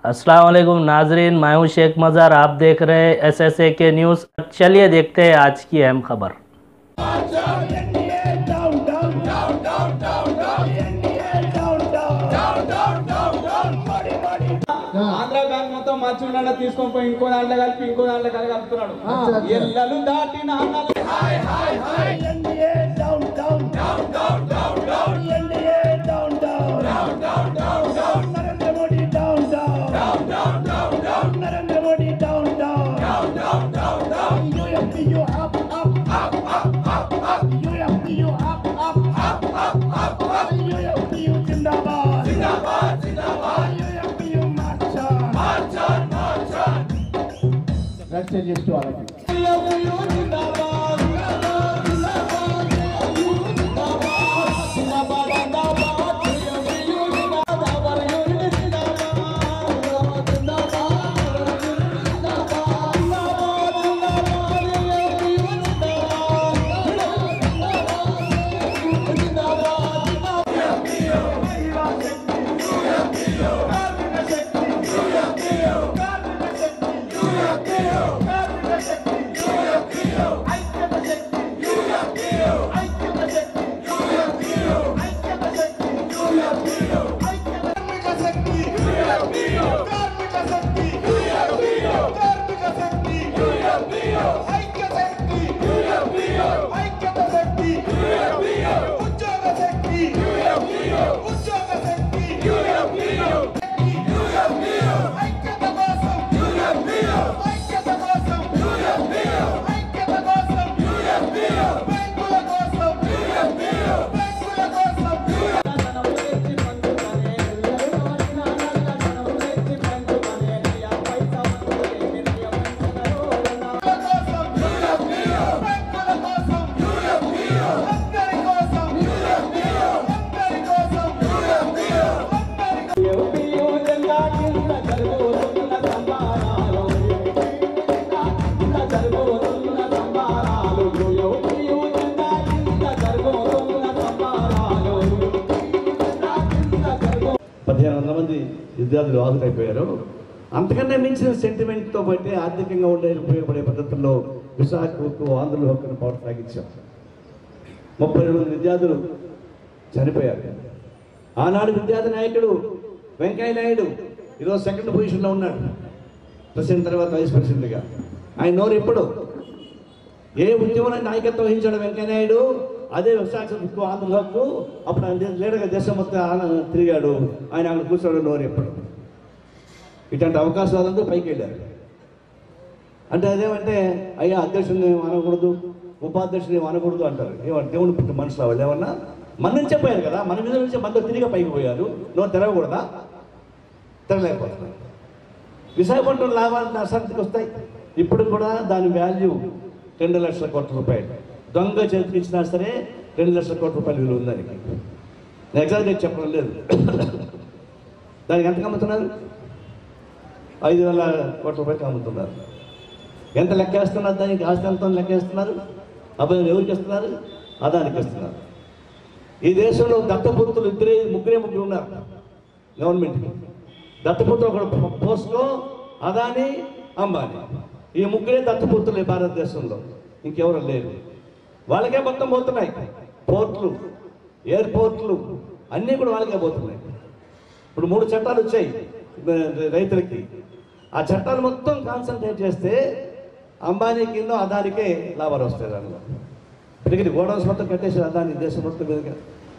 अस्सलाम वालेकुम नाजरीन मैं हूं शेख मज़ार आप देख रहे हैं एस एस ए के न्यूज़ चलिए देखते हैं आज की अहम खबर ఆంధ్ర బ్యాంక్ మొత్తం మంచి తీసుకొని పోయి ఇంకో దాంట్లో కలిపి ఇంకో దాంట్లో కలిపి కలుపుతున్నాడు ఎల్లలు దాటి నాన్నలు పదిహేను వందల మంది విద్యార్థులు హాజరైపోయారు అంతకన్నా మించిన సెంటిమెంట్తో బట్టి ఆర్థికంగా ఉండే ఉపయోగపడే పద్ధతుల్లో విశాఖకు ఆంధ్రుల హక్కును పాటు సాగించాం ముప్పై రెండు మంది విద్యార్థులు చనిపోయారు ఆనాడు విద్యార్థి నాయకుడు వెంకయ్య నాయుడు ఈరోజు సెకండ్ పొజిషన్లో ఉన్నాడు ప్రెసిడెంట్ తర్వాత వైస్ ప్రెసిడెంట్గా ఆయన నోరు ఎప్పుడు ఏ ఉద్యమంలో నాయకత్వం వహించాడు వెంకయ్య నాయుడు అదే విశాఖ హక్కు ఆంధ్ర హక్కు అప్పుడు ఆయన లీడర్గా దేశం మొత్తం ఆన- తిరిగాడు ఆయన అక్కడ కూర్చోడు నోరు ఎప్పుడు ఇట్లాంటి అవకాశాలంతా పైకి వెళ్ళారు అంటే అదేమంటే అయ్యా అధ్యక్షుడిని అనకూడదు ఉపాధ్యక్షుడిని అనకూడదు అంటారు ఏమంటే దేవుని పుట్టి మనుషులు వాళ్ళు ఏమన్నా మన నుంచే పోయారు కదా మన మీద నుంచి మనతో తిరిగి పైకి పోయారు నోరు తెరవకూడదా తెరలేకపోతున్నారు విశాఖపట్నం లాభాలు నష్టానికి వస్తాయి ఇప్పుడు కూడా దాని వాల్యూ రెండు లక్షల కోట్ల రూపాయలు దొంగ చేతికి ఇచ్చినా సరే రెండు లక్షల కోట్ల రూపాయలు విలువ ఉంది దానికి నేను ఎగ్జాక్ట్గా చెప్పడం లేదు దానికి ఎంత అమ్ముతున్నారు ఐదు వేల కోట్ల రూపాయలకి అమ్ముతున్నారు ఎంత లెక్కేస్తున్నారు దానికి ఆస్తి ఎంత ఉందో లెక్కేస్తున్నారు అబ్బాయి ఎవరికి ఇస్తున్నారు అదానికి ఇస్తున్నారు ఈ దేశంలో దత్తపుత్రులు ఇద్దరే ముగ్గురే ముగ్గురు ఉన్నారు గవర్నమెంట్కి దత్తపుత్రులు ఒకడు పోస్కో అదాని అంబానీ ఈ ముగ్గురే దత్తపుత్రులు ఈ భారతదేశంలో ఇంకెవరు లేరు వాళ్ళకే మొత్తం పోతున్నాయి పోర్ట్లు ఎయిర్పోర్ట్లు అన్నీ కూడా వాళ్ళకే పోతున్నాయి ఇప్పుడు మూడు చట్టాలు వచ్చాయి ర- రైతులకి ఆ చట్టాలు మొత్తం కాన్సన్ట్రేట్ చేస్తే అంబానీ కింద అదానికే లాభాలు వస్తాయి దానిలో ఇప్పటికీ గోడౌన్స్ మొత్తం కట్టేసారు అదాని దేశం మొత్తం మీదుగా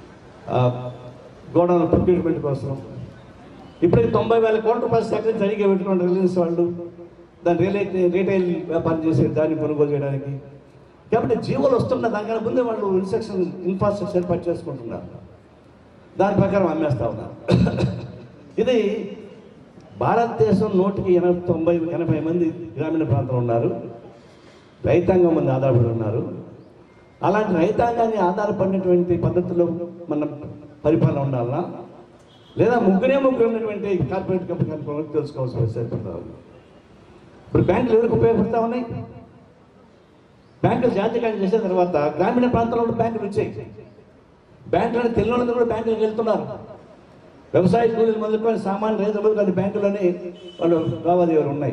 గోడౌన్ ప్రొక్యూర్మెంట్ కోసం ఇప్పటికి తొంభై వేల కోట్ల రూపాయలు సెకండ్ జరిగే పెట్టుకున్న రిలయన్స్ వాళ్ళు దాని రియల్ రీటైల్ వ్యాపారం చేసి దాన్ని కొనుగోలు చేయడానికి కాబట్టి జీవోలు వస్తున్న దానికన్నా ముందే వాళ్ళు ఇన్స్ట్రక్షన్ ఇన్ఫ్రాస్ట్రక్చర్ ఏర్పాటు చేసుకుంటున్నారు దాని ప్రకారం అమ్మేస్తా ఉన్నారు ఇది భారతదేశం నూటికి ఎనభై తొంభై ఎనభై మంది గ్రామీణ ప్రాంతంలో ఉన్నారు రైతాంగం మంది ఆధారపడి ఉన్నారు అలాంటి రైతాంగాన్ని ఆధారపడినటువంటి పద్ధతిలో మన పరిపాలన ఉండాలన్నా లేదా ముగ్గురే ముగ్గురు ఉన్నటువంటి కార్పొరేట్ కంపెనీ కనుక్కోవాలని తెలుసుకోవాల్సిన సరిపడతా ఉంది ఇప్పుడు బ్యాంకులు ఎవరికి ఉపయోగపడతా ఉన్నాయి బ్యాంకులు జాతీయకరణ చేసిన తర్వాత గ్రామీణ ప్రాంతాల్లో కూడా బ్యాంకులు వచ్చాయి బ్యాంకులను తెలియని కూడా బ్యాంకులకు వెళ్తున్నారు వ్యవసాయ కూలీలు మొదలుకొని సామాన్య రైతులు కొన్ని బ్యాంకులోనే వాళ్ళు లావాదేవీలు ఉన్నాయి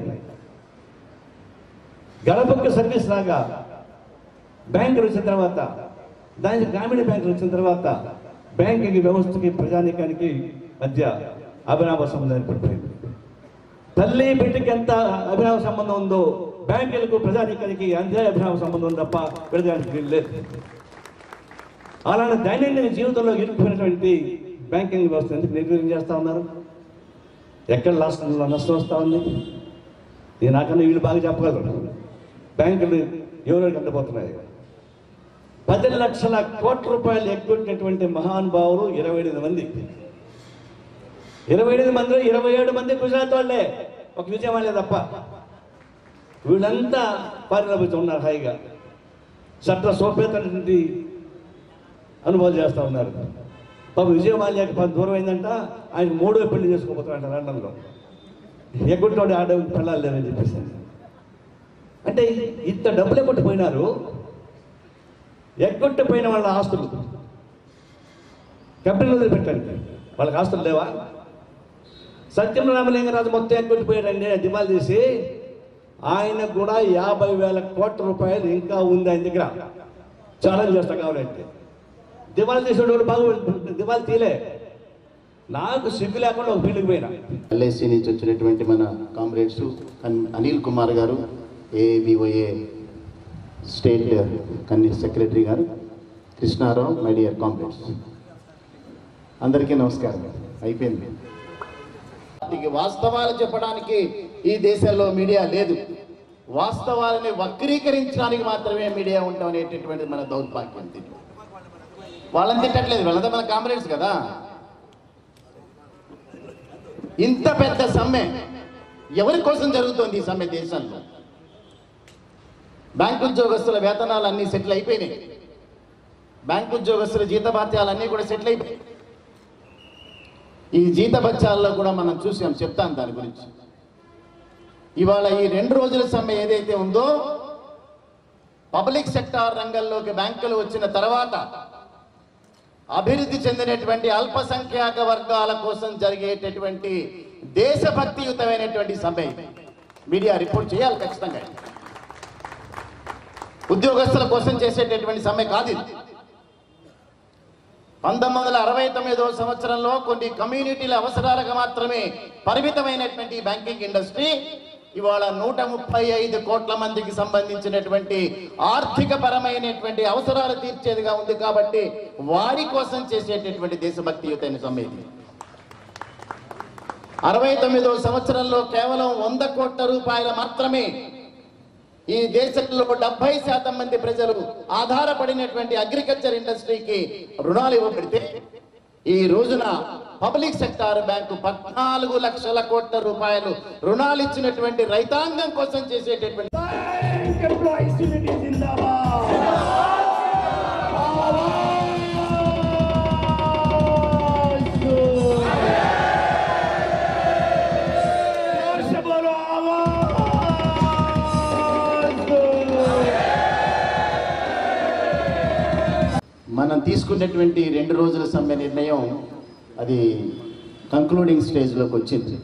గడపక్క సర్వీస్ లాగా బ్యాంకులు వచ్చిన తర్వాత దానికి గ్రామీణ బ్యాంకులు వచ్చిన తర్వాత బ్యాంకింగ్ వ్యవస్థకి ప్రజానీకానికి మధ్య అభినవ సంబంధం ఏర్పడిపోయింది తల్లి బిడ్డకి ఎంత అభినవ సంబంధం ఉందో బ్యాంకులకు ప్రజానీకానికి అంతే అభినవ సంబంధం ఉంది తప్ప విడదానికి వీలు లేదు అలాంటి దైనందిన జీవితంలో ఇరుక్కుపోయినటువంటి బ్యాంకింగ్ వ్యవస్థ ఎందుకు నిర్వీర్యం చేస్తా ఉన్నారు ఎక్కడ నష్టం నష్టం వస్తా ఉంది ఇది నాకన్నా వీళ్ళు బాగా చెప్పగలరు బ్యాంకులు ఎవరో కంటపోతున్నాయి పది లక్షల కోట్ల రూపాయలు ఎగ్గొట్టినటువంటి మహానుభావులు ఇరవై ఎనిమిది మంది ఇరవై ఎనిమిది మందిలో ఇరవై ఏడు మంది గుజరాత్ వాళ్ళే ఒక విజయవాళ్ళే తప్ప వీళ్ళంతా పరిణమిస్తూ ఉన్నారు హాయిగా చట్ట సోపేతటువంటి అనుభవాలు చేస్తూ ఉన్నారు పాప విజయవాళ్ళకి పది దూరం అయిందంట ఆయన మూడో పెళ్లి చేసుకోబోతున్నాడు లండన్లో ఎగ్గొట్టినోడు ఆడ పిల్లలు లేరని చెప్పేసి అంటే ఇంత డబ్బులు ఎగ్గొట్టిపోయినారు ఎగ్గొట్టిపోయిన వాళ్ళ ఆస్తులు కంపెనీలు వదిలిపెట్టండి వాళ్ళకి ఆస్తులు లేవా సత్యం రామలింగరాజు మొత్తం ఎగ్గొట్టిపోయాడండి దివాలు తీసి ఆయనకు కూడా యాభై వేల కోట్ల రూపాయలు ఇంకా ఉంది ఆయన దగ్గర ఛాలెంజ్ చేస్తా కావాలంటే దివాలు తీసేవాడు కూడా బాగా దివాలు తీలే నాకు సిగ్గు లేకుండా ఒక ఫీల్డ్కి పోయినా ఎల్ఐసి నుంచి వచ్చినటువంటి మన కామ్రేడ్స్ అన్- అనిల్ కుమార్ గారు ఏబిఓఏ స్టేట్ కన్నీ సెక్రటరీ గారు కృష్ణారావు మై డియర్ కామ్రేడ్స్ అందరికీ నమస్కారం అయిపోయింది వాటికి వాస్తవాలు చెప్పడానికి ఈ దేశంలో మీడియా లేదు వాస్తవాలని వక్రీకరించడానికి మాత్రమే మీడియా ఉండడం అనేటటువంటిది మన దౌర్భాగ్యం దీంట్లో. వాళ్ళని తిట్టట్లేదు వాళ్ళంతా మన కామ్రేడ్స్ కదా ఇంత పెద్ద సమ్మె ఎవరి కోసం జరుగుతోంది ఈ సమ్మె దేశంలో బ్యాంకు ఉద్యోగస్తుల వేతనాలు అన్నీ సెటిల్ అయిపోయినాయి బ్యాంకు ఉద్యోగస్తుల జీతభత్యాలు అన్నీ కూడా సెటిల్ అయిపోయాయి ఈ జీతభత్యాల్లో కూడా మనం చూసాం చెప్తాను దాని గురించి ఇవాళ ఈ రెండు రోజుల సమ్మె ఏదైతే ఉందో పబ్లిక్ సెక్టార్ రంగంలోకి బ్యాంకులు వచ్చిన తర్వాత అభివృద్ధి చెందినటువంటి అల్పసంఖ్యాక వర్గాల కోసం జరిగేటటువంటి దేశభక్తియుతమైనటువంటి సమ్మె ఇది. మీడియా రిపోర్ట్ చేయాలి ఖచ్చితంగా ఉద్యోగస్తుల కోసం చేసేటటువంటి సమ్మె కాదు ఇది పంతొమ్మిది వందల అరవై తొమ్మిదో సంవత్సరంలో కొన్ని కమ్యూనిటీల అవసరాలకు మాత్రమే పరిమితమైనటువంటి బ్యాంకింగ్ ఇండస్ట్రీ ఇవాళ నూట ముప్పై ఐదు కోట్ల మందికి సంబంధించినటువంటి ఆర్థిక పరమైనటువంటి అవసరాలు తీర్చేదిగా ఉంది కాబట్టి వారి కోసం చేసేటటువంటి దేశభక్తియుతైన సమ్మె ఇది అరవై తొమ్మిదో సంవత్సరంలో కేవలం వంద కోట్ల రూపాయలు మాత్రమే ఈ దేశంలో డెబ్బై శాతం మంది ప్రజలు ఆధారపడినటువంటి అగ్రికల్చర్ ఇండస్ట్రీకి రుణాలు ఇవ్వబడితే ఈ రోజున పబ్లిక్ సెక్టార్ బ్యాంకు పద్నాలుగు లక్షల కోట్ల రూపాయలు రుణాలు ఇచ్చినటువంటి రైతాంగం కోసం చేసేటటువంటి మనం తీసుకున్నటువంటి రెండు రోజుల సమ్మె నిర్ణయం అది కంక్లూడింగ్ స్టేజ్లోకి వచ్చింది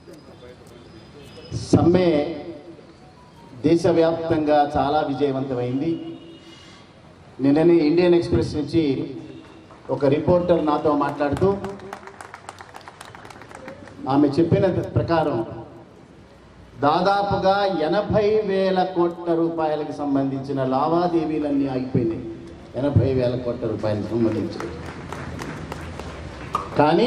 సమ్మె దేశవ్యాప్తంగా చాలా విజయవంతమైంది నిన్ననే ఇండియన్ ఎక్స్ప్రెస్ నుంచి ఒక రిపోర్టర్ నాతో మాట్లాడుతూ ఆమె చెప్పిన ప్రకారం దాదాపుగా ఎనభై వేల కోట్ల రూపాయలకు సంబంధించిన లావాదేవీలన్నీ ఆగిపోయినాయి ఎనభై వేల కోట్ల రూపాయలకు సంబంధించి కానీ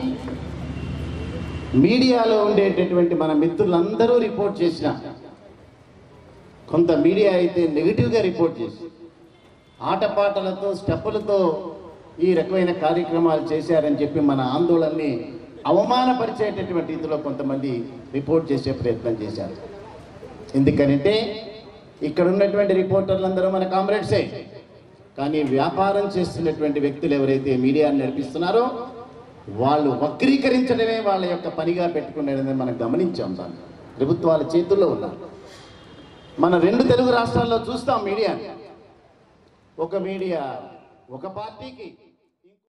మీడియాలో ఉండేటటువంటి మన మిత్రులందరూ రిపోర్ట్ చేసిన కొంత మీడియా అయితే నెగిటివ్గా రిపోర్ట్ చేసి ఆటపాటలతో స్టెప్పులతో ఈ రకమైన కార్యక్రమాలు చేశారని చెప్పి మన ఆందోళనని అవమానపరిచేటటువంటి రీతిలో కొంతమంది రిపోర్ట్ చేసే ప్రయత్నం చేశారు ఎందుకనంటే ఇక్కడ ఉన్నటువంటి రిపోర్టర్లందరూ మన కామ్రేడ్సే కానీ వ్యాపారం చేస్తున్నటువంటి వ్యక్తులు ఎవరైతే మీడియాని నడిపిస్తున్నారో వాళ్ళు వక్రీకరించడమే వాళ్ళ యొక్క పనిగా పెట్టుకునేదని మనం గమనించాం దాన్ని ప్రభుత్వాల చేతుల్లో ఉన్నారు మన రెండు తెలుగు రాష్ట్రాల్లో చూస్తాం మీడియాని ఒక మీడియా ఒక పార్టీకి